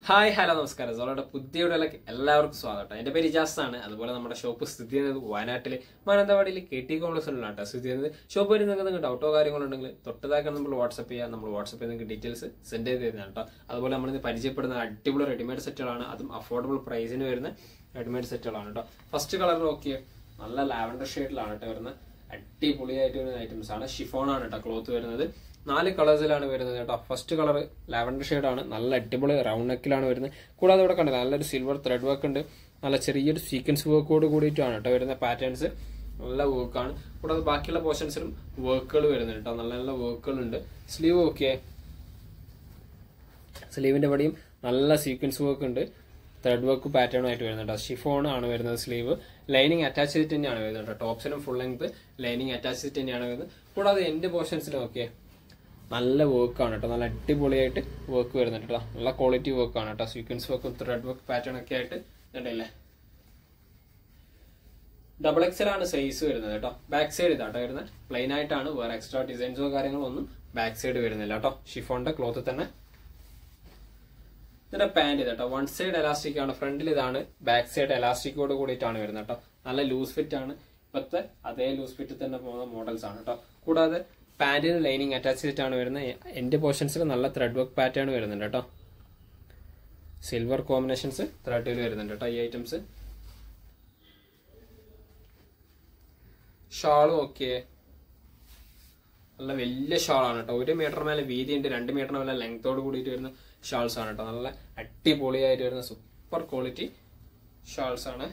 hi hello നമസ്കാരം സോളയുടെ പുതിയ വീഡിയോയിലേക്ക് എല്ലാവർക്കും സ്വാഗതം എന്റെ പേര് ഇജാസ് ആണ് അതുപോലെ നമ്മുടെ ഷോപ്പ് സ്ഥിതി ചെയ്യുന്നത് വയനാട്ടിലെ മാനന്തവാടിയിൽ കെ ടി കോംപ്ലക്സിലാണ് കേട്ടോ സ്ഥിതി ചെയ്യുന്നത് ഷോപ്പ് വരെ നിങ്ങൾക്ക് ഡൗട്ടോ കാര്യങ്ങളുണ്ടെങ്കിൽ തൊട്ടതാക്കാൻ നമ്മൾ വാട്സപ്പ് ചെയ്യാം നമ്മൾ വാട്സപ്പ് ചെയ്ത് നിങ്ങൾക്ക് ഡീറ്റെയിൽസ് സെൻഡ് ചെയ്ത് തരുന്നതാണ് കേട്ടോ അതുപോലെ നമ്മൾ ഇന്ന് പരിചയപ്പെടുന്ന അടിപൊളി റെഡിമെയ്ഡ് സെറ്റുകളാണ് അതും അഫോർഡബിൾ പ്രൈസിന് വരുന്ന റെഡിമെയ്ഡ് സെറ്റുകളാണ് കേട്ടോ ഫസ്റ്റ് കളർ നോക്കിയേ നല്ല ലാവൻഡർ ഷെയ്ഡിലാണ് കേട്ടോ വരുന്നത് അടിപൊളിയായിട്ട് വരുന്ന ഐറ്റംസ് ആണ് ഷിഫോൺ ആണ് കേട്ടോ ക്ലോത്ത് വരുന്നത് നാല് കളേഴ്സിലാണ് വരുന്നത് കേട്ടോ ഫസ്റ്റ് കളർ ലാവൻഡർ ഷെയ്ഡാണ് നല്ല അടിപൊളി റൗണ്ട് നെക്കിലാണ് വരുന്നത് കൂടാതെ ഇവിടെ കണ്ടില്ല നല്ലൊരു സിൽവർ ത്രെഡ് വർക്ക് ഉണ്ട് നല്ല ചെറിയൊരു സീക്വൻസ് വർക്കോട് കൂടിയിട്ടാണ് കേട്ടോ വരുന്ന പാറ്റേൺസ് നല്ല വർക്കാണ് കൂടാതെ ബാക്കിയുള്ള പോർഷൻസിലും വർക്കുകൾ വരുന്നുണ്ട് കേട്ടോ നല്ല നല്ല വർക്കുകൾ ഉണ്ട് സ്ലീവ് ഓക്കെ സ്ലീവിന്റെ പടിയും നല്ല സീക്വൻസ് വർക്ക് ഉണ്ട് ത്രെഡ് വർക്ക് പാറ്റേൺ ആയിട്ട് വരുന്നുണ്ട് ഷിഫോൺ ആണ് വരുന്നത് സ്ലീവ് ലൈനിങ് അറ്റാച്ച് ചെയ്തിട്ട് തന്നെയാണ് വരുന്നത് ടോപ്സിനും ഫുൾ ലെങ്ത് ലൈനിങ് അറ്റാച്ച് ചെയ്തിട്ട് തന്നെയാണ് വരുന്നത് കൂടാതെ എന്റെ പോർഷൻസിലും ഒക്കെ നല്ല വർക്കാണ് കേട്ടോ നല്ല അടിപൊളിയായിട്ട് വർക്ക് വരുന്നുണ്ട് കേട്ടോ നല്ല ക്വാളിറ്റി വർക്കാണ് കേട്ടോ സീക്വൻസ് വർക്കും ത്രെഡ് വർക്ക് പാറ്റേൺ ഒക്കെ ആയിട്ട് ഇതുണ്ടല്ലേ ഡബിൾ എക്സൽ ആണ് സൈസ് വരുന്നത് കേട്ടോ ബാക്ക് സൈഡ് ഇതാട്ടോ വരുന്നത് പ്ലെയിൻ ആയിട്ടാണ് വേറെ എക്സ്ട്രാ ഡിസൈൻസോ കാര്യങ്ങളോ ഒന്നും ബാക്ക് സൈഡ് വരുന്നില്ല കേട്ടോ ഷിഫോണിന്റെ ക്ലോത്ത് തന്നെ ഇതിന്റെ പാന്റ് ഇതാട്ടോ വൺ സൈഡ് എലാസ്റ്റിക് ആണ് ഫ്രണ്ടിൽ ഇതാണ് ബാക്ക് സൈഡ് എലാസ്റ്റിക്കോട് കൂടിയിട്ടാണ് വരുന്നത് കേട്ടോ നല്ല ലൂസ് ഫിറ്റ് ആണ് ഇപ്പത്തെ അതേ ലൂസ് ഫിറ്റ് തന്നെ പോകുന്ന മോഡൽസ് ആണ് കേട്ടോ കൂടാതെ പാന്റിന് ലൈനിങ് അറ്റാച്ച് ചെയ്തിട്ടാണ് വരുന്നത് എന്റെ പോർഷൻസിൽ നല്ല ത്രെഡ് വർക്ക് പാറ്റേൺ വരുന്നുണ്ട് കേട്ടോ സിൽവർ കോമ്പിനേഷൻസ് ത്രെഡിൽ വരുന്നുണ്ട് കേട്ടോ ഈ ഐറ്റംസ് ഷാളും ഓക്കെ നല്ല വലിയ ഷാളാണ് കേട്ടോ ഒരു മീറ്റർ മേലെ വീതിയുണ്ട് രണ്ട് മീറ്റർ മേലെ ലെങ്തോട് കൂടിയിട്ട് വരുന്ന ഷാൾസ് ആണ് കേട്ടോ നല്ല അടിപൊളിയായിട്ട് വരുന്ന സൂപ്പർ ക്വാളിറ്റി ഷാൾസ് ആണ്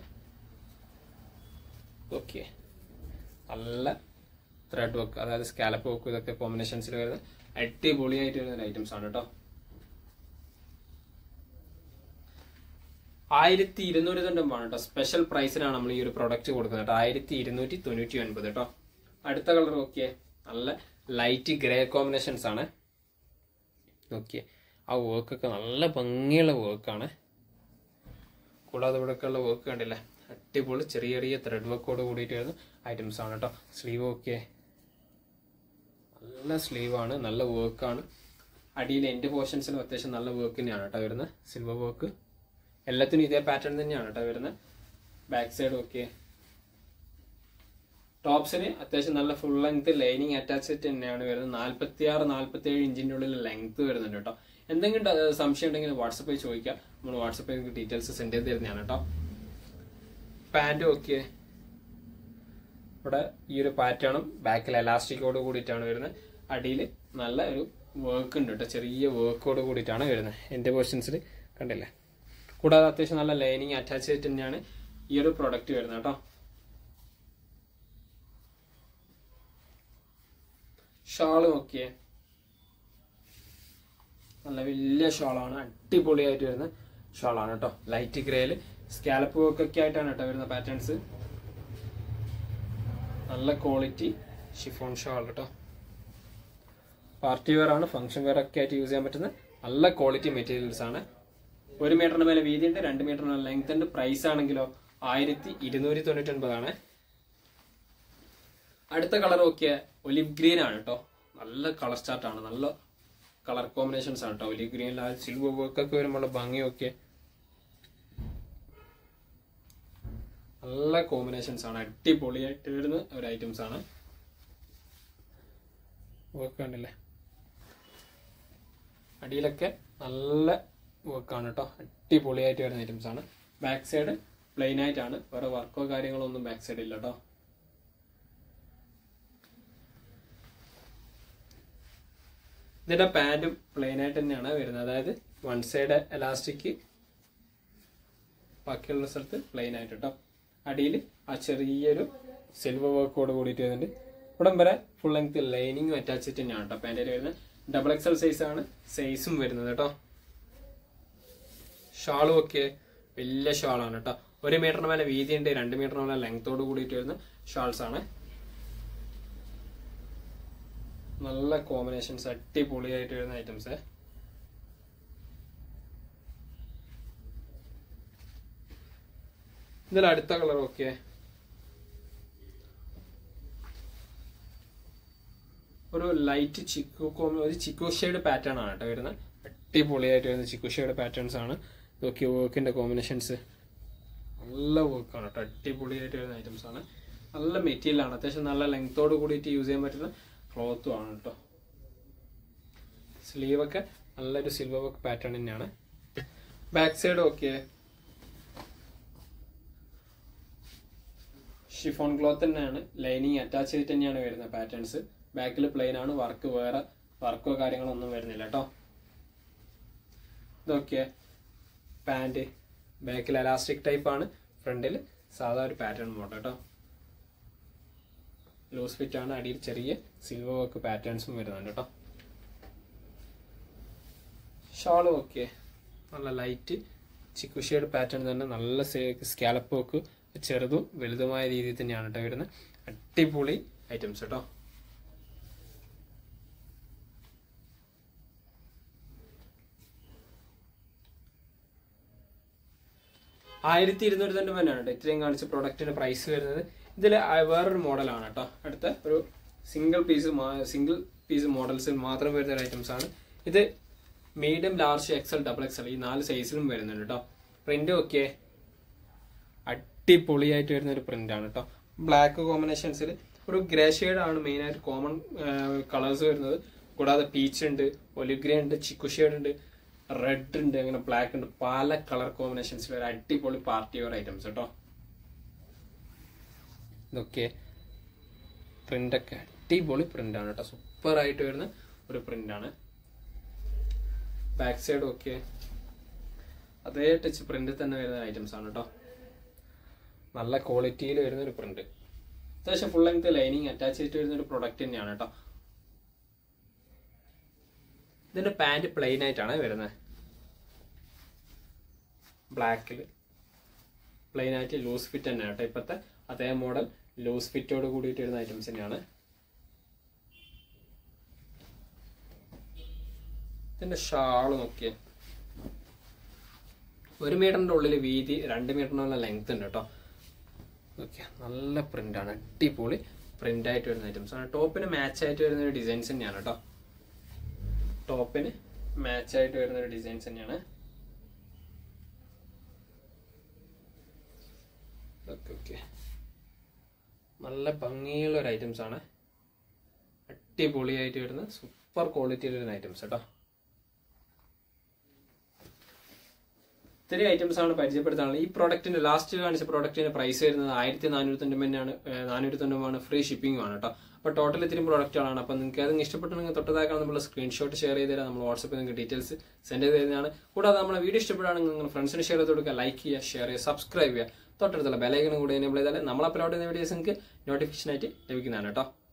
ഓക്കെ നല്ല ത്രെഡ് വർക്ക് അതായത് സ്കാലപ്പ് വർക്ക് ഇതൊക്കെ കോമ്പിനേഷൻസിൽ വരുന്ന അടിപൊളിയായിട്ട് വരുന്ന ഐറ്റംസ് ആണ് കേട്ടോ ആയിരത്തി ഇരുന്നൂറ് തൊണ്ടുമാണ് കേട്ടോ സ്പെഷ്യൽ പ്രൈസിനാണ് നമ്മൾ ഈ ഒരു പ്രൊഡക്റ്റ് കൊടുക്കുന്നത് കേട്ടോ ആയിരത്തി ഇരുന്നൂറ്റി തൊണ്ണൂറ്റി ഒൻപത് കേട്ടോ അടുത്ത കളർ നോക്കിയേ നല്ല ലൈറ്റ് ഗ്രേ കോമ്പിനേഷൻസ് ആണ് ഓക്കെ ആ വർക്കൊക്കെ നല്ല ഭംഗിയുള്ള വർക്കാണ് കൂടാതെ ഇവിടെയൊക്കെയുള്ള വർക്ക് കണ്ടില്ലേ അടിപൊളി ചെറിയ ചെറിയ ത്രെഡ് വർക്കോട് കൂടിയിട്ട് വരുന്ന ഐറ്റംസ് ആണ് കേട്ടോ സ്ലീവ് ഒക്കെ നല്ല സ്ലീവാണ് നല്ല വർക്കാണ് അടിയിൽ എൻ്റെ പോർഷൻസിലും അത്യാവശ്യം നല്ല വർക്ക് തന്നെയാണ് കേട്ടോ വരുന്നത് സിൽവർ വർക്ക് എല്ലാത്തിനും ഇതേ പാറ്റേൺ തന്നെയാണ് കേട്ടോ വരുന്നത് ബാക്ക് സൈഡ് ഒക്കെ ടോപ്സിന് അത്യാവശ്യം നല്ല ഫുൾ ലെങ്ത് ലൈനിങ് അറ്റാച്ച് തന്നെയാണ് വരുന്നത് നാല്പത്തി ആറ് നാല്പത്തി ഏഴ് ഇഞ്ചിന്റെ ഉള്ളിൽ ലെങ്ത് വരുന്നുണ്ട് കേട്ടോ എന്തെങ്കിലും ഡ- സംശയം ഉണ്ടെങ്കിൽ വാട്സപ്പ് ചെയ്ത് ചോദിക്കാം നമ്മൾ വാട്സപ്പ് ചെയ്ത് ഡീറ്റെയിൽസ് സെൻഡ് ചെയ്ത് തരുന്നതാണ് കേട്ടോ പാൻറ് ഒക്കെ ഇവിടെ ഈ ഒരു പാറ്റേണും ബാക്കിൽ എലാസ്റ്റിക്കോട് കൂടിയിട്ടാണ് വരുന്നത് അടിയിൽ നല്ല ഒരു വർക്ക് ഉണ്ട് കേട്ടോ ചെറിയ വർക്കോട് കൂടിയിട്ടാണ് വരുന്നത് എൻ്റെ പോർഷൻസിൽ കണ്ടില്ലേ കൂടാതെ അത്യാവശ്യം നല്ല ലൈനിങ് അറ്റാച്ച് ചെയ്തിട്ട് തന്നെയാണ് ഈ ഒരു പ്രൊഡക്റ്റ് വരുന്നത് കേട്ടോ ഷാള് നോക്കിയേ നല്ല വലിയ ഷാളാണ് അടിപൊളിയായിട്ട് വരുന്ന ഷാളാണ് കേട്ടോ ലൈറ്റ് ഗ്രേയില് സ്കാലപ്പ് വർക്ക് ഒക്കെ ആയിട്ടാണ് കേട്ടോ വരുന്ന പാറ്റേൺസ് നല്ല ക്വാളിറ്റി ഷിഫോൺ ഷാൾ കേട്ടോ പാർട്ടി വെയർ ആണ് ഫംഗ്ഷൻ വെയർ ഒക്കെ ആയിട്ട് യൂസ് ചെയ്യാൻ പറ്റുന്ന നല്ല ക്വാളിറ്റി മെറ്റീരിയൽസ് ആണ് ഒരു മീറ്ററിന് മേലെ വീതി ഉണ്ട് രണ്ട് മീറ്ററിന് ലെങ്ത് ഉണ്ട് പ്രൈസ് ആണെങ്കിലോ ആയിരത്തി ഇരുന്നൂറ്റി തൊണ്ണൂറ്റി ഒൻപതാണ് അടുത്ത കളർ നോക്കിയ ഒലിവ് ഗ്രീൻ ആണ് കേട്ടോ നല്ല കളർ ചാർട്ട് ആണ് നല്ല കളർ കോമ്പിനേഷൻസ് ആണ് കേട്ടോ ഒലിവ് ഗ്രീനിൽ ആ സിൽവർ വർക്ക് ഒക്കെ വരുമ്പോൾ ഭംഗിയൊക്കെ നല്ല കോമ്പിനേഷൻസ് ആണ് അടിപൊളിയായിട്ട് വരുന്ന ഒരു ഐറ്റംസ് ആണ് വർക്ക് കണ്ടില്ലേ അടിയിലൊക്കെ നല്ല വർക്കാണ് കേട്ടോ അടിപൊളിയായിട്ട് വരുന്ന ഐറ്റംസ് ആണ് ബാക്ക് സൈഡ് പ്ലെയിൻ ആയിട്ടാണ് വേറെ വർക്കോ കാര്യങ്ങളോ ഒന്നും ബാക്ക് സൈഡ് ഇല്ല കേട്ടോ ഇതിന്റെ പാന്റും പ്ലെയിൻ ആയിട്ട് തന്നെയാണ് വരുന്നത് അതായത് വൺ സൈഡ് എലാസ്റ്റിക് ബാക്കിയുള്ള സ്ഥലത്ത് പ്ലെയിൻ ആയിട്ട് കേട്ടോ അടിയിൽ ആ ചെറിയൊരു സിൽവർ വർക്കോട് കൂടിയിട്ട് വരുന്നുണ്ട് ഇവിടം വരെ ഫുൾ ലെങ്ത് ലൈനിങ്ങും അറ്റാച്ച് തന്നെയാണ് കേട്ടോ പാൻറ്റിൽ വരുന്നത് ഡബിൾ എക്സൽ സൈസ് ആണ് സൈസും വരുന്നത് കേട്ടോ ഷാളും ഒക്കെ വലിയ ഷാളാണ് കേട്ടോ ഒരു മീറ്ററിന് മേലെ വീതിയുണ്ട് രണ്ട് മീറ്ററിന് മേലെ ലെങ്തോട് കൂടിയിട്ട് വരുന്ന ഷാൾസ് ആണ് നല്ല കോമ്പിനേഷൻസ് അടിപൊളിയായിട്ട് വരുന്ന ഐറ്റംസ് ഇതിൽ അടുത്ത കളർ ഓക്കെ ഒരു ലൈറ്റ് ചിക്കു കോമി ഒരു ചിക്കു ഷെയ്ഡ് പാറ്റേൺ ആണ് കേട്ടോ വരുന്നത് അടിപൊളിയായിട്ട് വരുന്ന ചിക്കുഷയുടെ പാറ്റേൺസ് ആണ് നോക്കിയ വർക്കിന്റെ കോമ്പിനേഷൻസ് നല്ല വർക്കാണ് കേട്ടോ അടിപൊളിയായിട്ട് വരുന്ന ഐറ്റംസ് ആണ് നല്ല മെറ്റീരിയൽ ആണ് അത്യാവശ്യം നല്ല ലെങ്തോട് കൂടിയിട്ട് യൂസ് ചെയ്യാൻ പറ്റുന്ന ക്ലോത്തും ആണ് കേട്ടോ സ്ലീവ് ഒക്കെ നല്ലൊരു സിൽവർ വർക്ക് പാറ്റേൺ തന്നെയാണ് ബാക്ക് സൈഡ് ഓക്കെ ഷിഫോൺ ക്ലോത്ത് തന്നെയാണ് ലൈനിങ് അറ്റാച്ച് ചെയ്തിട്ട് തന്നെയാണ് വരുന്നത് പാറ്റേൺസ് ബാക്കിൽ പ്ലെയിൻ ആണ് വർക്ക് വേറെ വർക്കോ കാര്യങ്ങളോ ഒന്നും വരുന്നില്ല കേട്ടോ ഇതൊക്കെ പാൻറ് ബാക്കിൽ എലാസ്റ്റിക് ടൈപ്പ് ആണ് ഫ്രണ്ടിൽ സാധാ ഒരു പാറ്റേൺ മോട്ടോ കേട്ടോ ലൂസ് ഫിറ്റ് ആണ് അടിയിൽ ചെറിയ സിൽവർ വർക്ക് പാറ്റേൺസും വരുന്നുണ്ട് കേട്ടോ ഷാളും ഓക്കെ നല്ല ലൈറ്റ് ചിക്കു ഷെയ്ഡ് പാറ്റേൺ തന്നെ നല്ല സ്കാലപ്പ് വർക്ക് ചെറുതും വലുതുമായ രീതിയിൽ തന്നെയാണ് കേട്ടോ വരുന്നത് അടിപൊളി ഐറ്റംസ് കേട്ടോ ആയിരത്തി ഇരുന്നൂറ്റി തൊണ്ണൂറ് കേട്ടോ ഇത്രയും കാണിച്ച പ്രൊഡക്റ്റിന്റെ പ്രൈസ് വരുന്നത് ഇതിൽ വേറൊരു മോഡലാണ് കേട്ടോ അടുത്ത ഒരു സിംഗിൾ പീസ് സിംഗിൾ പീസ് മോഡൽസിൽ മാത്രം വരുന്ന ഒരു ഐറ്റംസ് ആണ് ഇത് medium large XL double XL ഈ നാല് സൈസിലും വരുന്നുണ്ട് കേട്ടോ പ്രിന്റ് ഒക്കെ അടിപൊളിയായിട്ട് വരുന്ന ഒരു പ്രിന്റ് ആണ് കേട്ടോ ബ്ലാക്ക് കോമ്പിനേഷൻസിൽ ഒരു ഗ്രേ ഷെയ്ഡ് ആണ് മെയിൻ ആയിട്ട് കോമൺ കളേഴ്സ് വരുന്നത് കൂടാതെ പീച്ച് ഉണ്ട് ഒലിവ് ഗ്രേ ഉണ്ട് ചിക്കു ഷെയ്ഡ് ഉണ്ട് റെഡ് ഉണ്ട് അങ്ങനെ ബ്ലാക്ക് ഉണ്ട് പല കളർ കോമ്പിനേഷൻസിൽ ഒരു അടിപൊളി പാർട്ടി വെയർ ഐറ്റംസ് കേട്ടോ ഇതൊക്കെ പ്രിന്റ് ഒക്കെ അടിപൊളി പ്രിന്റ് ആണ് കേട്ടോ സൂപ്പർ ആയിട്ട് വരുന്ന ഒരു പ്രിന്റ് ആണ് ബാക്ക് സൈഡ് ഒക്കെ അതേ ടച്ച് പ്രിന്റിൽ തന്നെ വരുന്ന ഐറ്റംസ് ആണ് കേട്ടോ നല്ല ക്വാളിറ്റിയിൽ വരുന്ന ഒരു പ്രിന്റ് അത്യാവശ്യം ഫുൾ ലെങ്ത് ലൈനിങ് അറ്റാച്ച് ചെയ്തിട്ട് വരുന്ന ഒരു പ്രൊഡക്റ്റ് തന്നെയാണ് കേട്ടോ ഇതിന്റെ പാന്റ് പ്ലെയിൻ ആയിട്ടാണ് വരുന്നത് ബ്ലാക്കിൽ പ്ലെയിൻ ആയിട്ട് ലൂസ് ഫിറ്റ് തന്നെയാണ് കേട്ടോ ഇപ്പോഴത്തെ അതേ മോഡൽ ലൂസ് ഫിറ്റോട് കൂടിയിട്ട് വരുന്ന ഐറ്റംസ് തന്നെയാണ് ഇതിന്റെ ഷാള് നോക്കിയേ ഒരു മീറ്ററിന്റെ ഉള്ളിൽ വീതി രണ്ട് മീറ്ററിനുള്ള ലെങ്ത് ഉണ്ട് കേട്ടോ നോക്കിയാ നല്ല പ്രിന്റ് ആണ് അടിപൊളി പ്രിന്റ് ആയിട്ട് വരുന്ന ഐറ്റംസ് ആണ് ടോപ്പിന് മാച്ച് ആയിട്ട് വരുന്ന ഒരു ഡിസൈൻസ് തന്നെയാണ് കേട്ടോ ടോപ്പിന് മാച്ച് ആയിട്ട് വരുന്ന ഒരു ഡിസൈൻസ് തന്നെയാണ് ഓക്കെ ഓക്കെ നല്ല ഭംഗിയുള്ള ഒരു ഐറ്റംസ് ആണ് അടിപൊളിയായിട്ട് വരുന്ന സൂപ്പർ ക്വാളിറ്റിയിൽ വരുന്ന ഐറ്റംസ് കേട്ടോ ഇത്രയും ഐറ്റംസ് ആണ് പരിചയപ്പെടുത്താനുള്ളത് ഈ പ്രോഡക്റ്റിന്റെ ലാസ്റ്റ് കാണിച്ച പ്രോഡക്റ്റിന്റെ പ്രൈസ് വരുന്നത് ആയിരത്തി നാനൂറ്റി തൊണ്ണൂറ്റാണ് നാനൂറ്റി തൊണ്ണൂറാണ് ഫ്രീ ഷിപ്പിംഗ് ആണ് കേട്ടോ അപ്പോൾ ടോട്ടൽ ഇത്രയും പ്രോഡക്റ്റുകളാണ് അപ്പോൾ നിങ്ങൾക്ക് അത് ഇഷ്ടപ്പെട്ടുണ്ടെങ്കിൽ തൊട്ടതാക്കാൻ നമ്മൾ സ്ക്രീൻഷോട്ട് ഷെയർ ചെയ്ത് തരാം നമ്മൾ വാട്സപ്പിൽ നിങ്ങൾക്ക് ഡീറ്റെയിൽസ് സെൻഡ് ചെയ്ത് തരുന്നതാണ് കൂടാതെ നമ്മുടെ വീഡിയോ ഇഷ്ടപ്പെടുകയാണെങ്കിൽ നിങ്ങൾ ഫ്രണ്ട്സിന് ഷെയർ ചെയ്ത് കൊടുക്കുക ലൈക്ക് ചെയ്യുക ഷെയർ ചെയ്യുക സബ്സ്ക്രൈബ് ചെയ്യുക തൊട്ടടുത്തുള്ള ബെലൈക്കനും കൂടി എനേബിൾ ചെയ്താൽ നമ്മൾ അപ്ലോഡ് ചെയ്യുന്ന വീഡിയോസ് നിങ്ങൾക്ക് നോട്ടിഫിക്കേഷൻ ആയിട്ട് ലഭിക്കുന്നതാണ് കേട്ടോ